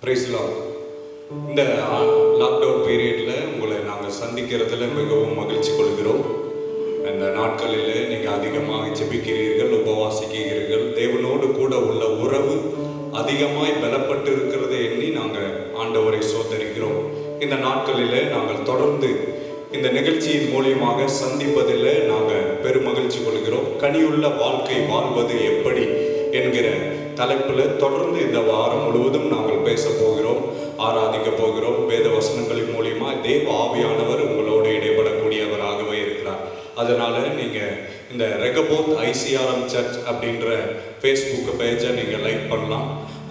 பிரைஸ்லாம் இந்த லாக்டவுன் பீரியடில் உங்களை நாங்கள் சந்திக்கிறதுல மிகவும் மகிழ்ச்சி கொள்கிறோம் அந்த நாட்களில் நீங்கள் அதிகமாக ஜெபிக்கிறீர்கள் உபவாசிக்கிறீர்கள் தேவனோடு கூட உள்ள உறவு அதிகமாய் பலப்பட்டு இருக்கிறதை எண்ணி நாங்கள் ஆண்டவரை சோதரிக்கிறோம் இந்த நாட்களில் நாங்கள் தொடர்ந்து இந்த நிகழ்ச்சியின் மூலியமாக சந்திப்பதில் நாங்கள் பெருமகிழ்ச்சி கொள்கிறோம் கனியுள்ள வாழ்க்கை வாழ்வது எப்படி என்கிற தலைப்பில் தொடர்ந்து இந்த வாரம் முழுவதும் நாங்கள் பேச போகிறோம் ஆராதிக்க போகிறோம் வேத வசனங்களின் மூலியமா தேவ ஆவியானவர் உங்களோடு இடைபடக்கூடியவராகவே இருக்கிறார் அதனால நீங்க இந்த ரெகபோத் ஐசிஆர்எம் சர்ச் அப்படின்ற ஃபேஸ்புக் பேஜை நீங்க லைக் பண்ணலாம்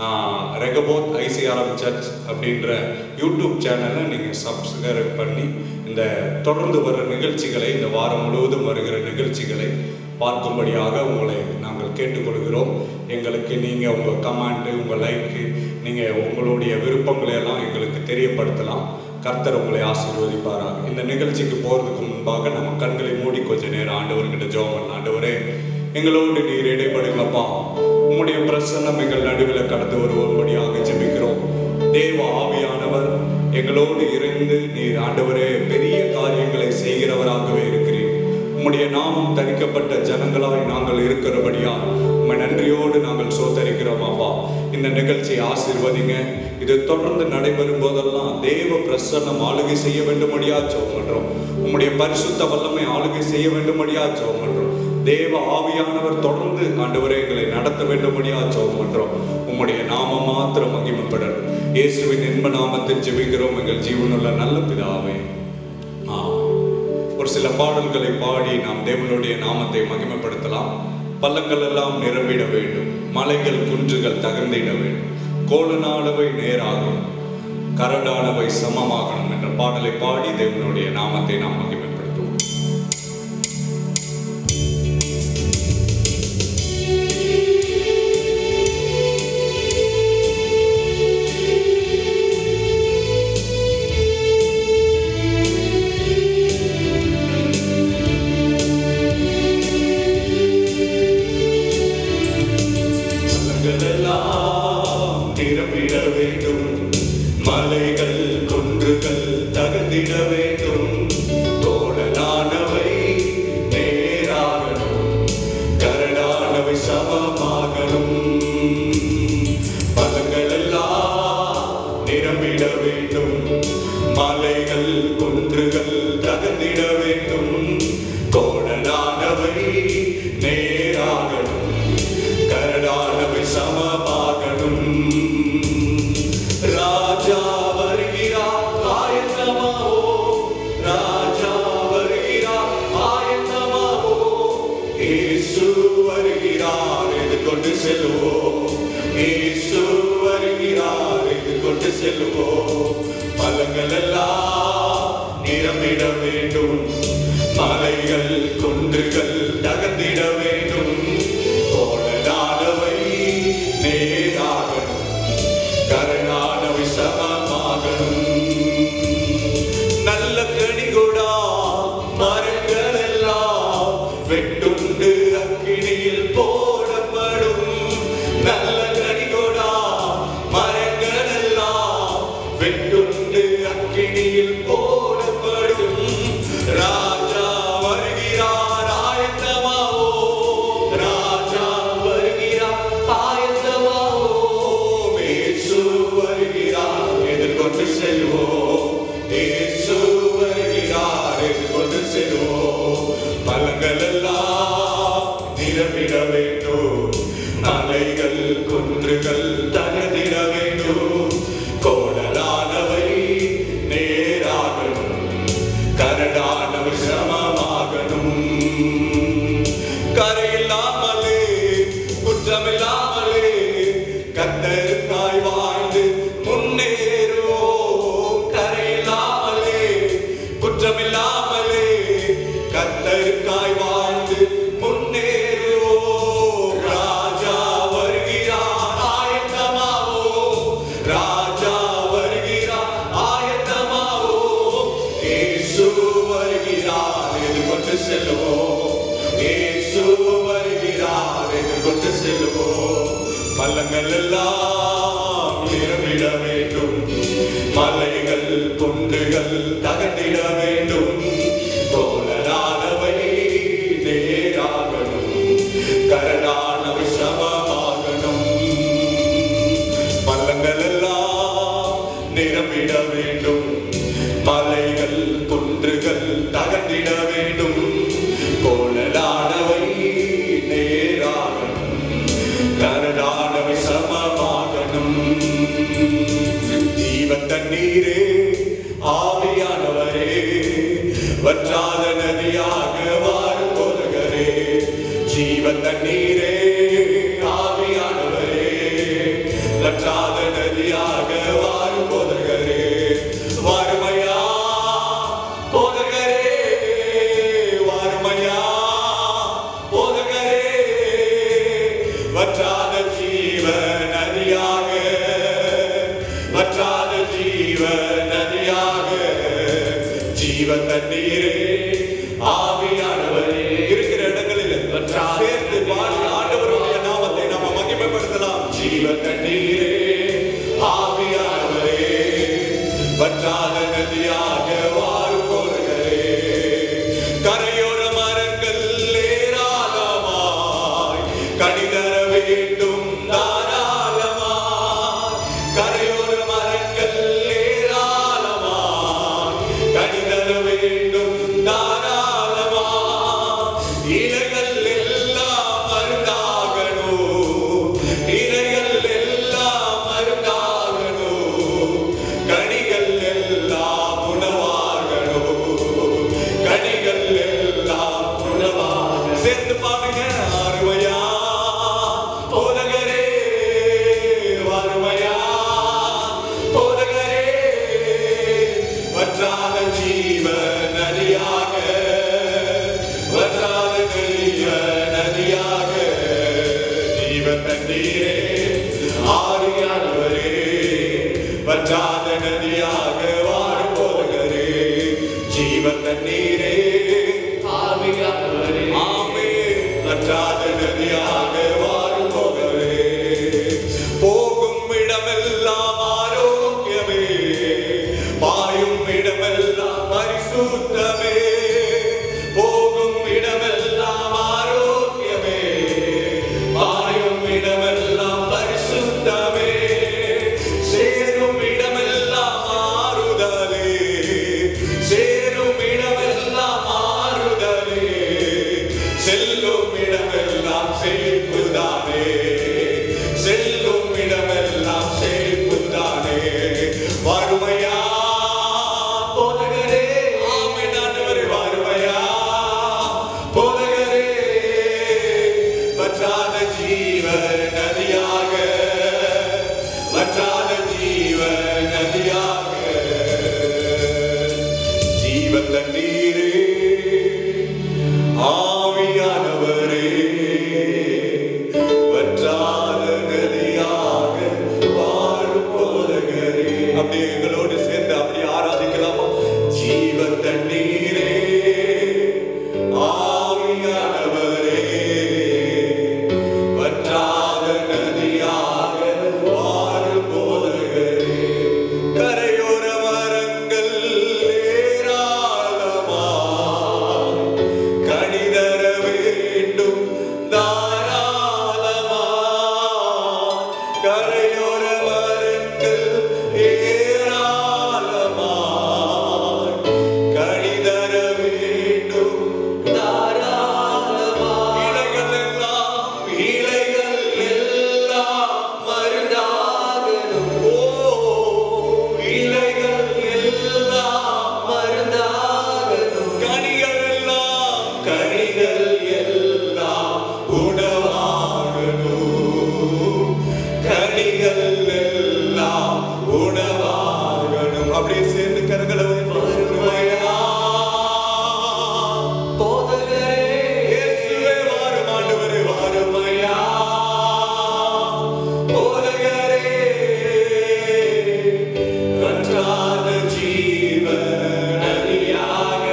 ரெகபோத் ஐசிஆர்எம் சர்ச் அப்படின்ற யூடியூப் சேனலை நீங்கள் சப்ஸ்கிரைப் பண்ணி இந்த தொடர்ந்து வர நிகழ்ச்சிகளை இந்த வாரம் முழுவதும் வருகிற நிகழ்ச்சிகளை பார்க்கும்படியாக உங்களை நாங்கள் கேட்டுக்கொள்கிறோம் எங்களுக்கு நீங்கள் உங்கள் கமெண்ட்டு உங்கள் லைக்கு நீங்கள் உங்களுடைய விருப்பங்களை எல்லாம் எங்களுக்கு தெரியப்படுத்தலாம் கர்த்தர் உங்களை ஆசீர்வதிப்பாராக இந்த நிகழ்ச்சிக்கு போகிறதுக்கு முன்பாக நம்ம கண்களை மூடி கொஞ்ச நேரம் ஆண்டவர்கிட்ட ஜெபம் பண்ணலாம் ஆண்டவரே எங்களோடு நீர் இடைப்படுங்கப்பா உம்முடைய பிரசன்னம் எங்கள் நடுவில் கடந்து வருவோம்படியாக ஜெபிக்கிறோம் தேவ ஆவியானவர் எங்களோடு இருந்து நீர் ஆண்டவரே பெரிய காரியங்களை செய்கிறவராகவே இருக்கிறீர் உம்முடைய நாமம் தரிக்கப்பட்ட ஜனங்களாய் நாங்கள் இருக்கிறபடியா உம்மை நன்றியோடு நாங்கள் சோதரிக்கிறோம் அப்பா இந்த நிகழ்ச்சியை ஆசீர்வதிங்க இது தொடர்ந்து நடைபெறும் போதெல்லாம் தேவ பிரசன்னம் ஆளுகை செய்ய வேண்டும்படியா ஜெபம் பண்றோம் உம்முடைய பரிசுத்த வல்லமை ஆளுகை செய்ய வேண்டும்படியா ஜெபம் பண்றோம் தேவ ஆவியானவர் தொடர்ந்து ஆண்டவரே எங்களை நடத்த வேண்டும்படியா ஜெபம் பண்றோம் உம்முடைய நாமம் மாத்திரம் மகிமைப்படணும் இயேசுவின் இன்ப நாமத்தில் ஜெபிக்கிறோம் எங்கள் ஜீவனுள்ள நல்ல பிதாவே ஆமென். ஒரு சில பாடல்களை பாடி நாம் தேவனுடைய நாமத்தை மகிமைப்படுத்தலாம் பள்ளங்கள் எல்லாம் நிரம்பிட வேண்டும் மலைகள் குன்றுகள் தகர்ந்திட வேண்டும் கோலனானவை நேராகும் கரடானவை சமமாகணும் என்ற பாடலை பாடி தேவனுடைய நாமத்தை நாம் மகிமைப்படுத்துவோம் மலங்களெல்லாம் நிரம்பிட வேண்டும் மலைகள் குன்றுகள் தகர்ந்திட வேண்டும் தோழனானவை நேராகணும் கரடானவை சமமாகணும் பலங்களெல்லாம் நிரம்பிட வேண்டும் மலைகள் குன்றுகள் தகர்ந்திட வேண்டும் கோணனானவை நேராகணும் கரடானவை சமமாகணும் ராஜா வருகிறார் ஆயத்தமாவோ ராஜா வருகிறார் ஆயத்தமாவோ இயேசு வருகிறார் இது கொண்டு செல்வோம் இயேசு வருகிறார் இது கொண்டு செல்வோம் பலங்கள் எல்லாம் நிரம்பிட வேண்டும் மலைகள் குன்றுகள் தகர்ந்திட வேண்டும் கோணலானவை நேராகணும் கருணானவை சமமாகணும் நல்ல கனிகொடா மரங்கள் எல்லாம் வெட்டுண்டு அக்கினியில் போடப்படும் நல்ல கனிகொடா மரங்கள் எல்லாம் வெட்டுண்டு அக்கினியில் போடப்படும் ராஜா வருகிறார் ஆயத்தமாவோ ராஜா வருகிறார் ஆயத்தமாவோ இயேசு வருகிறார் எதிர்கொண்டு செல்வோம் இயேசு வருகிறார் எதிர்கொண்டு செல்வோம் பலங்கள் எல்லாம் நிரம்பிட வேண்டும் மலைகள் குன்றுகள் தகதிட வேண்டும் கோடலானவை நேராகணும் கரடானவை சமமாகணும் கரையில்லாமலே குற்றமில்லாமலே கத்தருக்காய் வாழ்ந்து முன்னேறுவோம் கரையில்லாமலே குற்றமில்லாமலே கத்தருக்காய் வாழ்ந்து முன்னேறுவோம் ராஜா வருகிறார் ஆயத்தமாவோ ராஜா வருகிறார் ஆயத்தமாவோ இயேசு வருகிறார் எதிர்கொண்டு செல்வோம் இயேசு வருகிறார் எதிர்கொண்டு செல்வோம் பள்ளங்கள் எல்லாம் நிரம்பிட வேண்டும் ஜீவ தண்ணீரே ஆவியானவரே வற்றாத நதியாக வாரும் போதகரே வாருமையா போதகரே வாருமையா போதகரே வற்றாத ஜீவ நதியாக வற்றாத ஜீவ நதியாக ஜீவ தண்ணீரே ஆவியானவரே இருக்கிற இடங்களில் சேர்ந்து பாடி ஆண்டவருடைய நாமத்தை நாம மகிமைப்படுத்தலாம் ஜீவ தண்ணீரே ஆவியானவரே வற்றாத நதியாக வாரும் போர்களே கரையோர மரங்கள் ஏராளமாய் கனிதர வேண்டும் தாராளமாய் கரையோர மரங்கள் ஏராளமாய் கனிதர வேண்டும் தாராளமாய் இலைகள் எல்லாம் மருந்தாகணும் இலைகள் எல்லாம் மருந்தாகணும் கனிகள் எல்லாம் உணவாகணும் கனிகள் எல்லாம் உணவாக சேர்ந்து பாடுங்க அருமையா போதகரே வறுமையா போதகரே வற்றாத ஜீவ நதியாக வற்றாத ஜீவ நதியாக ஜீவ தண்ணீரே ஆரியானவரே வற்றாத நதியாக வாழும் போதகரே ஜீவ தண்ணீரே ஆவியானவரே ஆமே வற்றாத நதியாக வாழும் போகவே போகும் இடமெல்லாம் ஆரோக்கியமே பாயும் இடமெல்லாம் பரிசுத்தமே போகும் இடமெல்லாம் ஆரோக்கியமே பாயும் இடமெல்லாம் பரிசுத்தமே சேரும் இடமெல்லாம் ஆறுதலே சேரும் இடமெல்லாம் ஆறுதலே செல்லும் இடமெல்லாம் செழிப்புதானே செல்லும் இடமெல்லாம் செழிப்புதானே வறுமையா போதகரே ஆமென் ஆண்டவரே வறுமையா போதகரே வற்றாத ஜீவ நதியாக வற்றாத ஜீவ நதியாக ஜீவ தண்ணீரே ஆவியானவரே வற்றாத நதியாக வாழும் போதகரே அப்படியே எங்களோடு சேர்ந்து அப்படியே ஆராதிக்கலாமா ஜீவ தண்ணீரே ஆவியானவரே வற்றாத நதியாக வாழும் போதகரே கரையோர மரங்கள் ஏராளமா கணிதர வேண்டும் தாராளமா கரையோர மரங்கள் ஏராளமா கணிதர வேண்டும் தாராளமா இலைகள் எல்லாம் இலைகள் எல்லாம் மருந்தாகணும் ஓ இலைகள் எல்லாம் மருந்தாகணும் கனிகள் எல்லாம் கனிகள் எல்லாம் உணவாகணும் கனிகள் எல்லாம் உணவாகணும் அப்படியே சேர்ந்து கரங்களை வருமையா போதகரே இயேசுவே வாரும் ஆண்டவரே வாருமையா போதகரே வற்றாத ஜீவ நதியாக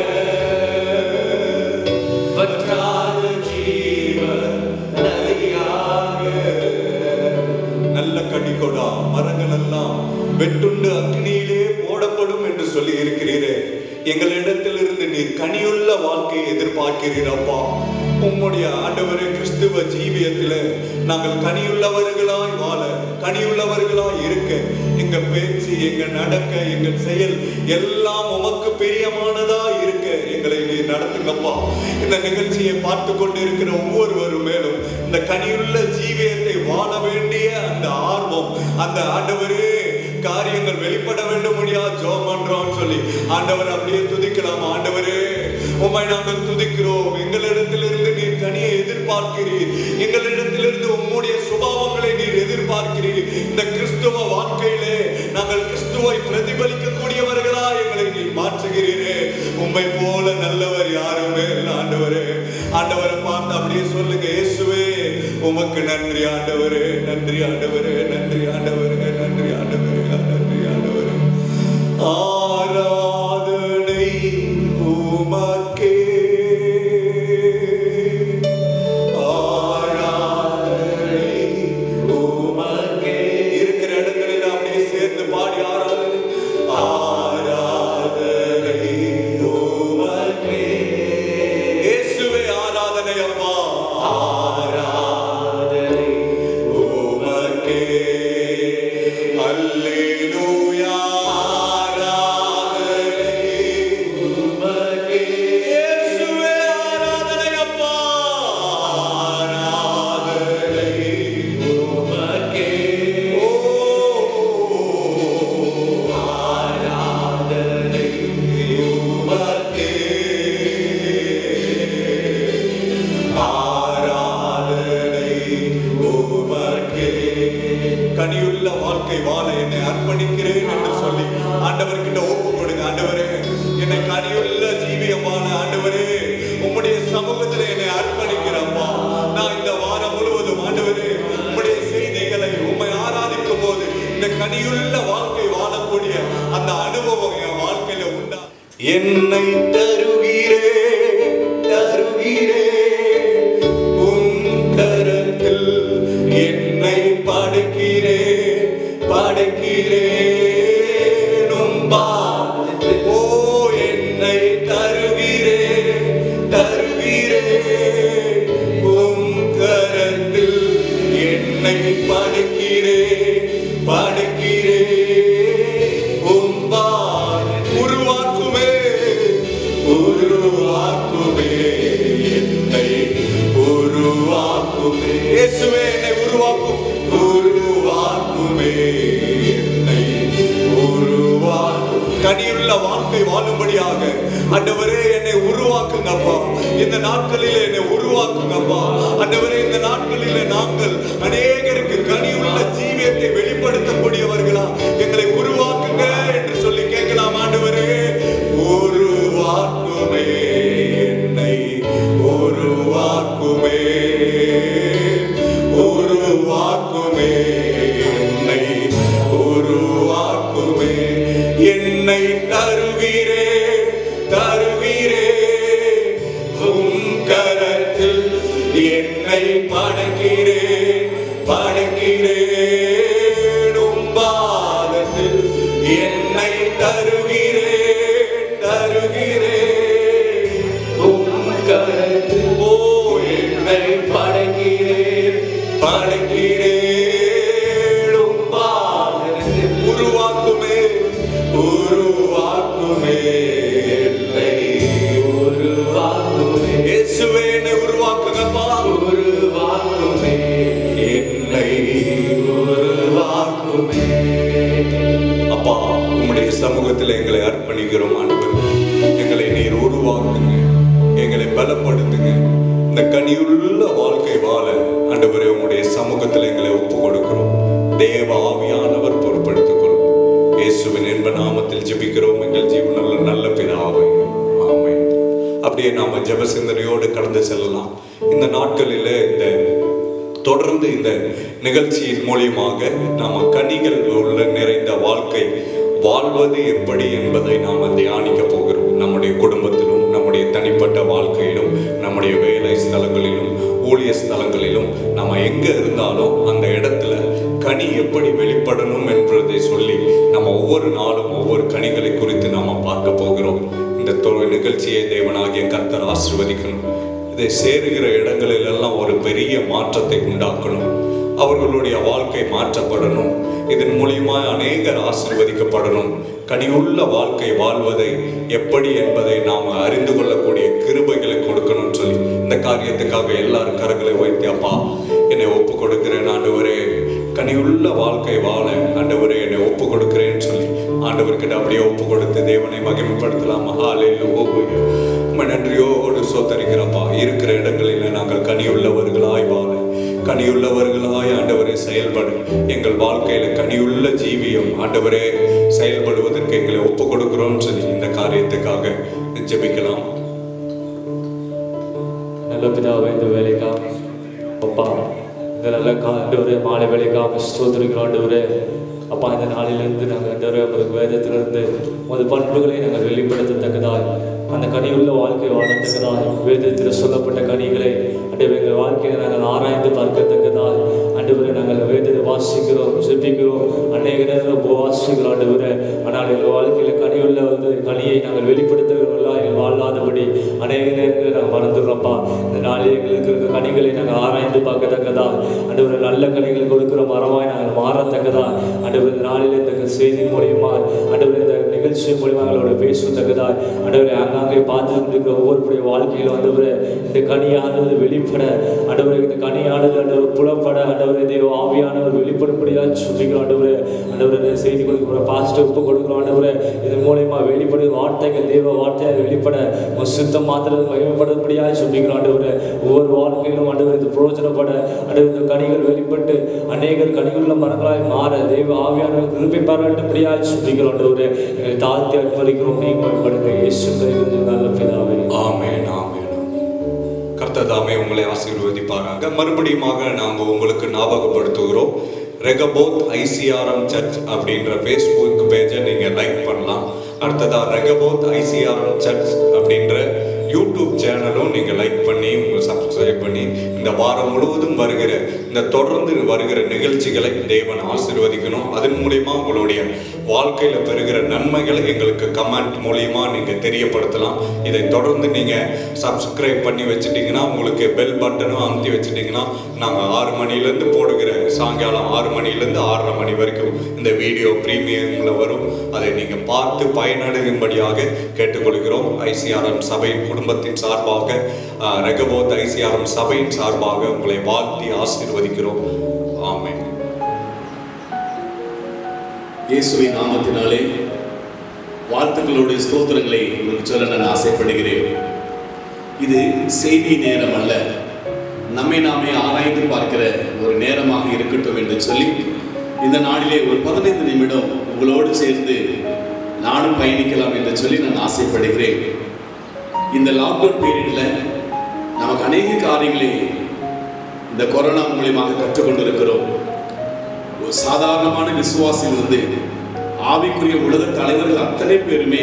வற்றாத ஜீவ நதியாக நல்ல கனி கொடா மரங்கள் எல்லாம் வெட்டுண்டு அக்னியிலே போடப்படும் என்று சொல்லி இருக்கிறீரே எங்களிடத்திலிருந்து நீர் கனியுள்ள வாழ்க்கையை எதிர்பார்க்கிறீர் அப்பா உம்முடைய ஆண்டவரே கிறிஸ்துவ ஜீவியத்திலே நாங்கள் கனியுள்ளவர்களாய் வாழ கனியுள்ளவர்களாய் இருக்க எங்க பேச்சு எங்க நடக்க எங்கள் செயல் எல்லாம் உமக்கு பிரியமானதா இருக்க எங்களை நீர் நடத்துங்கப்பா இந்த நிகழ்ச்சியை பார்த்து கொண்டு இருக்கிற ஒவ்வொருவரும் மேலும் இந்த கனியுள்ள ஜீவியத்தை வாழ வேண்டிய அந்த ஆர்வம் அந்த ஆண்டவரே காரியங்கள் வெளிப்பட வேண்டும் முடியா ஜோம் பண்றோம் சொல்லி ஆண்டவர் அப்படியே துதிக்கலாம் ஆண்டவரே உம்மை நாங்கள் துதிக்கிறோம் எங்களிடத்திலிருந்து நீர் கனியை எதிர்பார்க்கிறீர் எங்களிடத்திலிருந்து உம்முடைய சுபாவங்களை நீர் எதிர்பார்க்கிறீர் இந்த கிறிஸ்துவ வாழ்க்கையிலே நாங்கள் கிறிஸ்துவை பிரதிபலிக்கக்கூடியவர்களா எங்களை நீர் மாற்றுகிறீரே உம்மை போல நல்லவர் யாருமே இல்லை ஆண்டவரே ஆண்டவரை பார்த்து அப்படியே சொல்லுங்க இயேசுவே உமக்கு நன்றி ஆண்டவரே நன்றி ஆண்டவரே நன்றி ஆண்டவரே நன்றி ஆண்டவரே நன்றி ஆண்டவரே ஆராதனை உமக்கே ஆராதனை உமக்கே இருக்கிற இடங்களில் அப்படியே சேர்ந்து பாடி ஆராதனை ஆராதனை உமக்கே இயேசுவே ஆராதனை அப்பா ஆராதனை உமக்கே அல்லேலூயா ஆராதனை உமக்கே இயேசுவே ஆராதனை அப்பா ஆராதனை உமக்கே ஓ ஆராதனை உமக்கே ஆராதனை உமக்கே கனியுள்ள வாழ்க்கை வாழ என்னை அர்ப்பணிக்கிறேன் என்று சொல்லி ஆண்டவர்கிட்ட ஒப்பு கொடுங்க ஆண்டவரே என்னை கனியுள்ள ஜீவியம் வாழ ஆண்டவரே உம்முடைய சமூகத்தில் என்னை அர்ப்பணிக்கிறப்பா நான் இந்த வாரம் முழுவதும் ஆண்டவரே உம்முடைய செய்திகளை உம்மை ஆராதிக்கும் போது இந்த கனியுள்ள வாழ்க்கை வாழக்கூடிய அந்த அனுபவம் என் வாழ்க்கையில உண்டா என்னை தருகிறே தருகிறே உன் கரத்தில் என்னை படைக்கிறே படைக்கிறேன் உம் பாதத்தில். ஓ என்னை தருகிறே தருகிறே உம் கரத்தில் என்னை படைக்கிறே படைக்கிறே உம் பாதத்தில். உருவாக்குமே உருவாக்குமே என்னை உருவாக்குமே இயேசுவே என்னை உருவாக்கும் உருவாக்குமே என்னை உருவாக்கும் கனியுள்ள வாழ்க்கை வாழும்படியாக ஆண்டவரே என்னை உருவாக்குங்கப்பா இந்த நாட்களிலே என்னை உருவாக்குங்கப்பா ஆண்டவரே இந்த நாட்களிலே நாங்கள் அநேகருக்கு கனியுள்ள ஜீவியத்தை வெளிப்படுத்தக்கூடியவர்களா எங்களை உருவாக்குங்க என்று சொல்லி கேட்கலாம் ஆண்டவரே உருவாக்குமே என்னை உருவாக்குமே உருவாக்குமே என்னை உருவாக்குமே என்னை தருகிறே தருகிறே உம் கரத்தில் என்னை படைக்கிறே படைக்கிறேன் உம் பாதத்தில் என்னை தருகிறே தருகிறே உம் கரத்தில் ஓ என்னை படைக்கிறேன் படைக்கிறேன் உம் பாதத்தில் உருவாக்குமே உருவாக்குமே என்னை உருவாக்குமே இயேசுவே என்னை உருவாக்குங்கப்பா உருவாக்குமே என்னை உருவாக்குமே அப்பா உம்முடைய சமூகத்தில் எங்களை அர்ப்பணிக்கிறோம் ஆண்டவர் எங்களை நீர் உருவாக்குங்க எங்களை பலப்படுத்துங்க இந்த கனியுள்ள வாழ்க்கை வாழ ஆண்டவரே உம்முடைய சமூகத்தில் எங்களை ஒப்பு கொடுக்கிறோம் தேவ ஆவியானவர் பொறுப்படுத்திக் கொள்ளும் இயேசுவின் என்ப நாமத்தில் ஜெபிக்கிறோம் எங்கள் ஜீவனுள்ள நல்ல பிதாவே ஆமென் அப்படியே நாம ஜெப சிந்தனையோடு கடந்து செல்லலாம் இந்த நாட்களில் இந்த தொடர்ந்து இந்த நிகழ்ச்சியின் மூலியமாக நாம கனிகள் உள்ள நிறைந்த வாழ்க்கை வாழ்வது எப்படி என்பதை நாம் தியானிக்க போகிறோம் நம்முடைய குடும்பத்திலும் நம்முடைய தனிப்பட்ட வாழ்க்கையிலும் நம்முடைய வேலை ஸ்தலங்களிலும் ஊழிய ஸ்தலங்களிலும் நம்ம எங்க இருந்தாலும் அந்த இடத்துல கனி எப்படி வெளிப்படணும் என்பதை சொல்லி நம்ம ஒவ்வொரு நாளும் ஒவ்வொரு கனிகளை குறித்து நாம பார்க்க போகிறோம் இந்த தொ- நிகழ்ச்சியை தேவனாகிய கர்த்தர் ஆசீர்வதிக்கணும் இதை சேருகிற இடங்களில் எல்லாம் ஒரு பெரிய மாற்றத்தை உண்டாக்கணும் அவர்களுடைய வாழ்க்கை மாற்றப்படணும் இதன் மூலியமா அநேகர் ஆசீர்வதிக்கப்படணும் கனியுள்ள வாழ்க்கை வாழ்வதை எப்படி என்பதை நாம் அறிந்து கொள்ளக்கூடிய கிருபைகளை கொடுக்கணும்னு சொல்லி இந்த காரியத்துக்காக எல்லாரும் கரங்களை வைத்து அப்பா என்னை ஒப்பு கொடுக்கிறேன் ஆண்டவரே கனியுள்ள வாழ்க்கை வாழ ஆண்டவரே என்னை ஒப்பு கொடுக்கிறேன்னு சொல்லி ஆண்டவர்கிட்ட அப்படியே ஒப்பு கொடுத்து தேவனை மகிமைப்படுத்தலாம் ஹalleluya உம்மை நன்றியோடு சோத்தரிக்கிறப்பா இருக்கிற இடங்களில் நாங்கள் கனியுள்ளவர்களாய் வாழ கனியுள்ளவர்களாய் ஆண்டவரே செயல்பட எங்கள் வாழ்க்கையில கனியுள்ள ஜீவியம் ஆண்டவரே செயல்படுவதற்கு எங்களை ஒப்பு கொடுக்கிறோம்னு சொல்லி இந்த காரியத்துக்காக ஜெபிக்கலாம் நல்ல பிதாவே இந்த வேலைக்காக அப்பா இந்த நல்ல ஆண்டவரே மாலை வேலைக்காக ஸ்தோத்திரிக்கிறோம் ஆண்டவரே அப்பா இந்த நாளிலிருந்து நாங்கள் ஆண்டவரே உமது வேதத்திலிருந்து உமது பண்புகளை நாங்கள் வெளிப்படுத்தத்தக்கதாய் அந்த கனியுள்ள வாழ்க்கை வாழத்தக்கதாய் வேதத்தில் சொல்லப்பட்ட கனிகளை ஆண்டவரே எங்கள் வாழ்க்கையை நாங்கள் ஆராய்ந்து பார்க்கத்தக்கதாய் ஆண்டவரே நாங்கள் வேதத்தை வாசிக்கிறோம் ஜெபிக்கிறோம் அநேக நேரம் உபவாசிக்கிறோம் ஆண்டவரே ஆனால் எங்கள் வாழ்க்கையில் கனியுள்ள வந்து கனியை நாங்கள் வெளிப்படுத்துகிறவர்களா எங்கள் வாழாதபடி அநேக நேரங்களில் நாங்கள் மறந்துடுறோம்ப்பா இந்த நாளில் எங்களுக்கு இருக்கிற கனிகளை நாங்கள் ஆராய்ந்து பார்க்கத்தக்கதா ஆண்டவர் நல்ல கனிகளை கொடுக்கிற மரமாய் நாங்கள் மாறத்தக்கதா ஆண்டவர் இந்த நாளில் இந்த செய்தி மூலியமா ஆண்டவர் இந்த நிகழ்ச்சி மூலியமா எங்களோட பேசத்தக்கதா ஆண்டவரை அங்கங்கே பார்த்து கொண்டிருக்கிற ஒவ்வொருடைய வாழ்க்கையில் ஆண்டவர் இந்த கனியானது வெளிப்பட ஆண்டவர் இந்த கனியானது ஆண்டவர் புலப்பட ஆண்டவர் தேவ ஆவியானவர் வெளிப்படும்படியாக சொல்லிக்கிறோம் ஆண்டவர் ஆண்டவர் இந்த செய்தி கொடுக்கிற பாஸ்டர் உப்பு கொடுக்குறோம் ஆண்டவர் இதன் மூலியமா வெளிப்படும் வார்த்தைகள் தேவ வார்த்தையாக வெளிப்பட உன் சுத்தம் மாத்திரம் மகிமைப்படும்படியாக சொல்லிக்கிறோம் ஆண்டவர் ஒவ்வொரு வாழ்க்கையிலும் ஆண்டவர் இது பிரயோஜனப்பட ஆண்டவர் இந்த கனிகள் வெளிப்பட்டு அநேகர் கனிகளுள்ள மரங்களாய் மாற தேவ ஆவியானவர் கிருபை பாராட்டும்படியாக சொல்லிக்கிறோம் ஆண்டவர் எங்களை தாழ்த்தி அர்ப்பணிக்கிறோம் நீங்கள் படுங்க இயேசு கிறிஸ்துவின் நல்ல பிதாவே ஆமென் ஆமென் கர்த்ததாமே உங்களை ஆசீர்வதிப்பாராக மறுபடியுமாக நாங்கள் உங்களுக்கு ஞாபகப்படுத்துகிறோம் ரெகபோத் ஐசிஆர்எம் சர்ச் அப்படின்ற ஃபேஸ்புக் பேஜை நீங்கள் லைக் பண்ணலாம் அடுத்ததா ரெகபோத் ஐசிஆர்எம் சர்ச் அப்படின்ற யூடியூப் சேனலும் நீங்கள் லைக் பண்ணி உங்கள் சப்ஸ்கிரைப் பண்ணி இந்த வாரம் முழுவதும் வருகிற இந்த தொடர்ந்து வருகிற நிகழ்ச்சிகளை தேவன் ஆசீர்வதிக்கணும் அதன் மூலியமா உங்களுடைய வாழ்க்கையில் பெறுகிற நன்மைகளை எங்களுக்கு கமெண்ட் மூலியமா நீங்கள் தெரியப்படுத்தலாம் இதை தொடர்ந்து நீங்கள் சப்ஸ்கிரைப் பண்ணி வச்சுட்டிங்கன்னா உங்களுக்கு பெல் பட்டனும் அமுத்தி வச்சுட்டிங்கன்னா நாங்கள் ஆறு மணிலேருந்து போடுகிற சாயங்காலம் ஆறு மணிலேருந்து ஆறரை மணி வரைக்கும் இந்த வீடியோ ப்ரீமியமில் வரும் அதை நீங்கள் பார்த்து பயனடையும்படியாக கேட்டுக்கொள்கிறோம் ஐசிஆர்எம் சபை குடும்பத்தின் சார்பாக ஆஹ், ரெகபோத் ஐசிஆர்எம் சபையின் சார்பாக உங்களை வாழ்த்தி ஆசீர்வதிக்கிறோம் ஆமென் இயேசுவின் நாமத்தினாலே வாழ்த்துக்களுடைய ஸ்தோத்திரங்களை உங்களுக்கு சொல்ல நான் ஆசைப்படுகிறேன் இது செய்தி நேரம் அல்ல நம்மை நாமே ஆராய்ந்து பார்க்கிற ஒரு நேரமாக இருக்கட்டும் என்று சொல்லி இந்த நாளிலே ஒரு பதினைந்து நிமிடம் உங்களோடு சேர்ந்து நானும் பயணிக்கலாம் என்று சொல்லி நான் ஆசைப்படுகிறேன் இந்த லாக்டவுன் பீரியட்ல நமக்கு அநேக காரியங்களை இந்த கொரோனா மூலியமாக கற்றுக்கொண்டிருக்கிறோம் ஒரு சாதாரணமான விசுவாசியிலிருந்து ஆவிக்குரிய உலக தலைவர்கள் அத்தனை பேருமே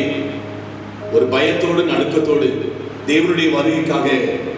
ஒரு பயத்தோடு நடுக்கத்தோடு தேவனுடைய வருகைக்காக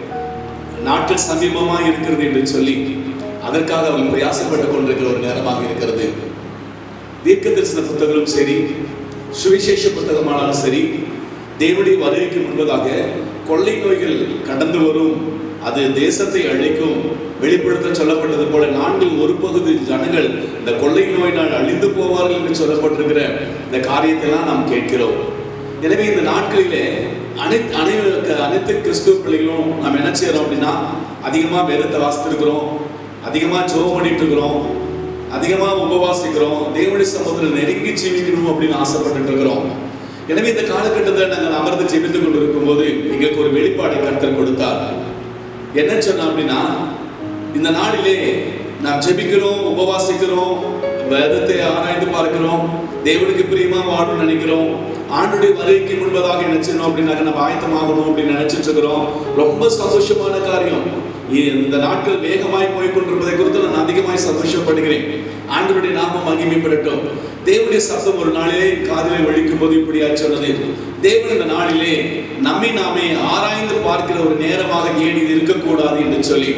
நாட்கள் சமீபமாக இருக்கிறது என்று சொல்லி அதற்காக அவர்கள் பிரயாசப்பட்டுக் கொண்டிருக்கிற ஒரு நேரமாக இருக்கிறது தீர்க்க தரிசன புத்தகங்களும் சரி சுவிசேஷ புத்தகமானாலும் சரி தேவனுடைய வருகைக்கு முன்பதாக கொள்ளை நோய்கள் கடந்து வரும் அது தேசத்தை அழிக்கும் வெளிப்படுத்த சொல்லப்பட்டது போல நான்கில் ஒரு பகுதி ஜனங்கள் இந்த கொள்ளை நோயினால் அழிந்து போவார்கள் என்று சொல்லப்பட்டிருக்கிற இந்த காரியத்தெல்லாம் நாம் கேட்கிறோம் எனவே இந்த நாட்களிலே அனைத்து அனைவருக்கு அனைத்து கிறிஸ்துவ பிள்ளைகளும் நாம் என்ன செய்யறோம் அப்படின்னா அதிகமாக வேதத்தை வாசித்திருக்கிறோம் அதிகமாக ஜோம் பண்ணிட்டு இருக்கிறோம் அதிகமாக உபவாசிக்கிறோம் தேவனுடைய சமூகத்தில் நெருங்கி ஜீவிக்கணும் அப்படின்னு ஆசைப்பட்டு இருக்கிறோம் எனவே இந்த காலகட்டத்தில் நாங்கள் அமர்ந்து ஜெபித்துக் கொண்டிருக்கும் போது எங்களுக்கு ஒரு வெளிப்பாடை கருத்தர் கொடுத்தார் என்ன சொன்னா அப்படின்னா இந்த நாளிலே நாம் ஜெபிக்கிறோம் உபவாசிக்கிறோம் வேதத்தை ஆராய்ந்து பார்க்கிறோம் தேவனுக்கு பிரியமா வாழணும்னு நினைக்கிறோம் ஆண்டுடைய வருகைக்கு முன்பதாக என்ன செய்யணும் அப்படின்னாக்க நம்ம ஆயத்தமாகணும் அப்படின்னு நினைச்சிட்டு இருக்கிறோம் ரொம்ப சந்தோஷமான காரியம் இந்த நாட்கள் வேகமாய் போய் கொண்டிருப்பதை குறித்து நான் அதிகமாய் சந்தோஷப்படுகிறேன் ஆண்டவருடைய நாமம் மகிமைப்படட்டும் தேவனுடைய சத்தம் ஒரு நாளிலே என் காதிலே ஒழிக்கும் போது இப்படியா சொன்னது தேவன் இந்த நாளிலே நம்மை நாமே ஆராய்ந்து பார்க்கிற ஒரு நேரமாக ஏன் இது இருக்கக்கூடாது என்று சொல்லி